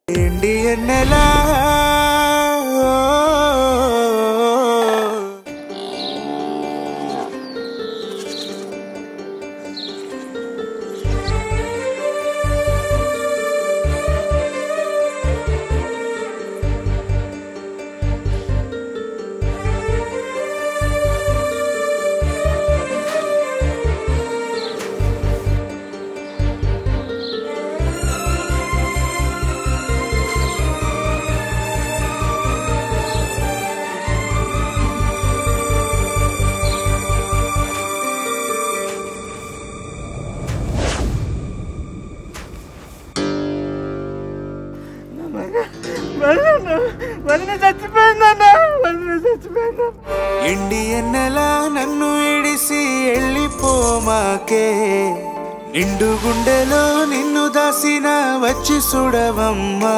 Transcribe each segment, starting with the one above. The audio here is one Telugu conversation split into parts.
ఎండి ఎన్నెలా వదిన చచ్చిపోయిందన్న వదిన చచ్చిపోయిందన్న ఎండి ఎన్నెలా నన్ను ఇడిసి వెళ్ళిపోమాకే నిండు గుండెలో నిన్ను దాసిన వచ్చి చూడవమ్మా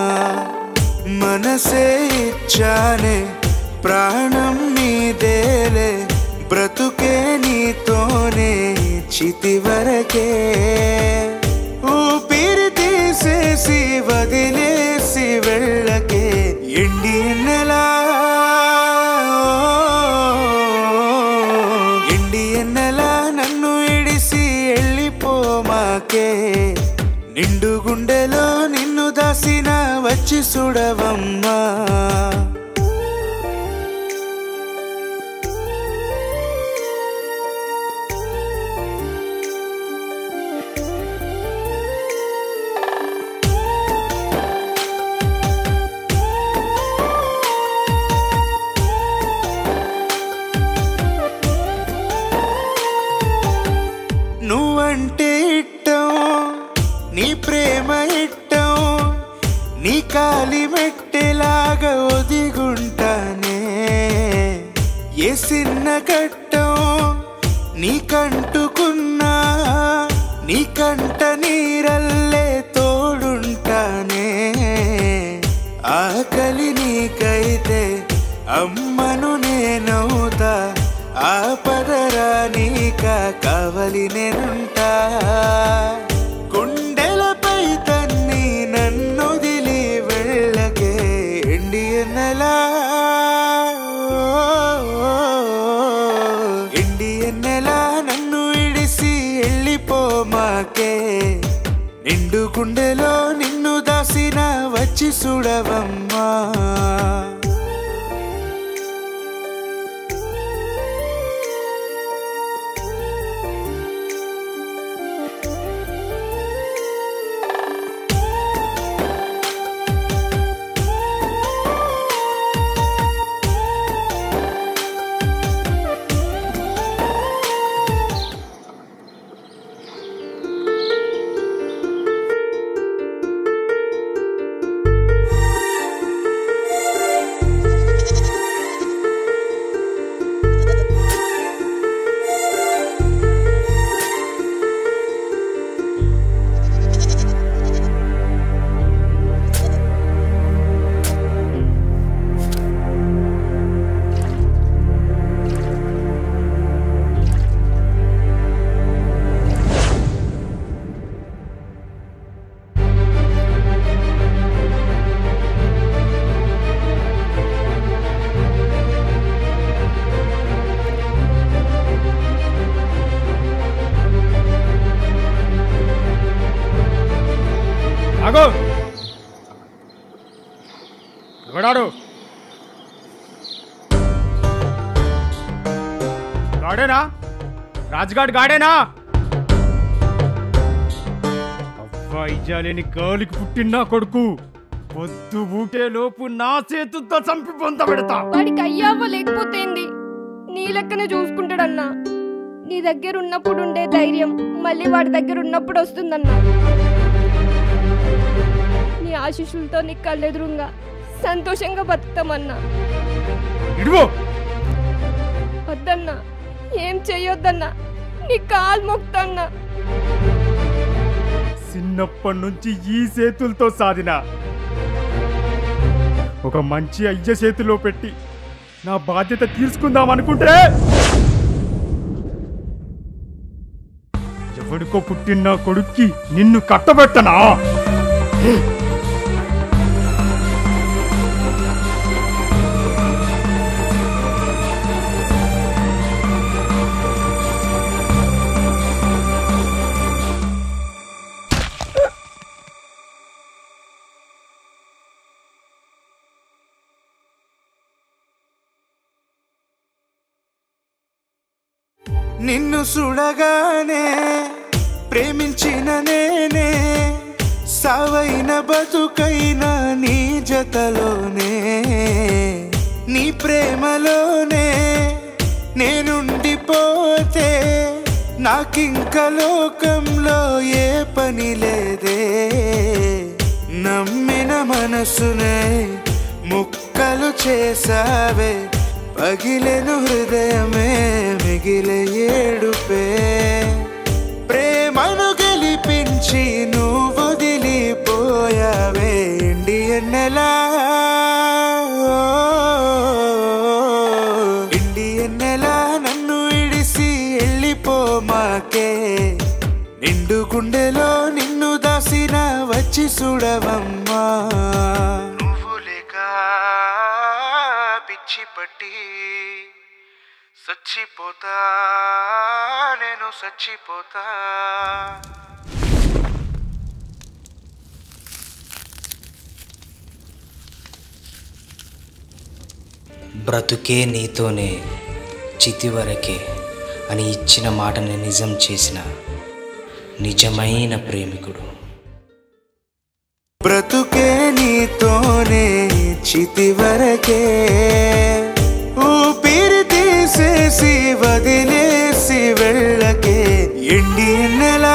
మనసే ఇచ్చానే ప్రాణం నీదేలే బ్రతుకే నీతోనే చితి వరకే ఊపిరి తీసేసి వదిలేసి వెళ్ళకే ఎండి ఎన్నెలా ఎండి ఎన్నెలా నన్ను ఇడిసి వెళ్ళిపోమాకే నిండు గుండెలో నిన్ను దాసిన వచ్చి చూడవమ్మా నువ్వంటే ఇట్టం నీ ప్రేమ ఇట్టం నీ కాలి మెట్టెలాగా ఒదిగుంటానే ఏ చిన్న కట్టం నీకంటుకున్నా నీ కంట నీరల్లే తోడుంటానే ఆకలి నీకైతే అమ్మను నేనవుతా ఆపదరా నీక కావలి నేనుంటా గుండెలపై తన్ని నన్నొదిలి వెళ్ళకే ఎండి ఎన్నెలా ఎండి ఎన్నెలా నన్ను ఇడిసి వెళ్ళిపోమాకే నిండు గుండెలో నిన్ను దాసిన వచ్చి చూడవమ్మా ఆగో ఎవడాడు గాడేనా రాజ్గాడ్ గాడేనా అవ్వా ఇజ్జాలేని గాలికి పుట్టిన కొడుకు పొద్దు ఊటే లోపు నా చేతులతో చంపి పొంద పెడతా వాడికి అయ్యావో లేకపోతేంది నీ లెక్కనే చూసుకుంటాడన్నా నీ దగ్గర ఉన్నప్పుడు ఉండే ధైర్యం మళ్ళీ వాడి దగ్గర ఉన్నప్పుడు వస్తుందన్నా నీ ఆశీస్సులతో నీ కళ్ళెదురుగా సంతోషంగా బతుకుతామన్నా ఇడుగో వద్దన్నా ఏం చెయ్యొద్దన్నా నీ కాలు మొక్తన్నా చిన్నప్పటి నుంచి ఈ చేతులతో సాధిన ఒక మంచి అయ్య చేతిలో పెట్టి నా బాధ్యత తీర్చుకుందాం అనుకుంటే ఎవడికో పుట్టిన కొడుక్కి నిన్ను కట్టబెట్టనా నిన్ను చూడగానే ప్రేమించిన నేనే సావైన బతుకైన నీ జతలోనే నీ ప్రేమలోనే నేనుండిపోతే నాకింక లోకంలో ఏ పని లేదే నమ్మిన మనసునే ముక్కలు చేసావే పగిలెను హృదయమే మిగిలే ఏడుపే ప్రేమను గెలిపించి నువ్వు వదిలిపోయావే ఇండియన్ నెలా ఇండియన్ నెలా నన్ను ఇడిసి వెళ్ళిపోమాకే నిండు గుండెలో నిన్ను దాసిన వచ్చి చూడవమ్మా నువ్వు లేక పిచ్చి పట్టి సచ్చిపోతా నేను సచ్చిపోతా బ్రతుకే నీతోనే చితి వరకే అని ఇచ్చిన మాటని నిజం చేసిన నిజమైన ప్రేమికుడు బ్రతుకే నీతోనే చితి వరకే ఊపిరి తీసేసి వదిలేసి వెళ్ళకే ఎండి ఎన్నెలా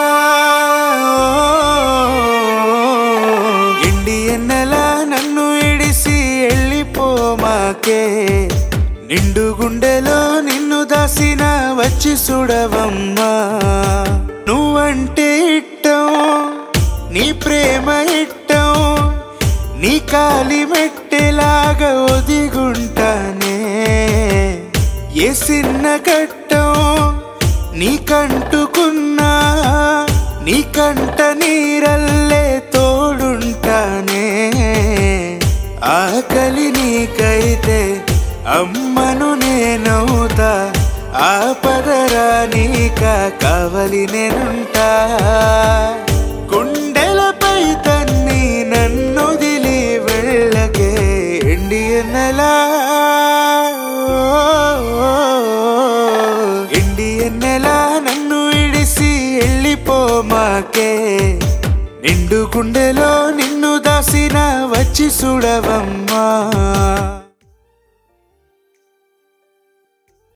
ఎండి ఎన్నెలా నన్ను ఇడిసి వెళ్ళిపోమాకే నిండు గుండెలో నిన్ను దాసిన వచ్చి చూడవమ్మా నువ్వంటే ఇట్టం నీ ప్రేమ ఇట్టం నీ కాలి మెట్టెలాగా ఒదిగుంటానే ఏ చిన్న కట్టం నీకంటుకున్నా నీ కంట నీరల్లే తోడుంటానే ఆకలి నీకైతే అమ్మను నేనవుతా ఆపదరా నీక కావలి నేనుంటా గుండెలపై తన్ని నన్నొదిలి వెళ్ళకే ఇండియన్నలా ఇండియన్నలా నన్ను ఇడిసి వెళ్ళిపోమాకే నిండు గుండెలో నిన్ను దాసిన వచ్చి చూడవమ్మా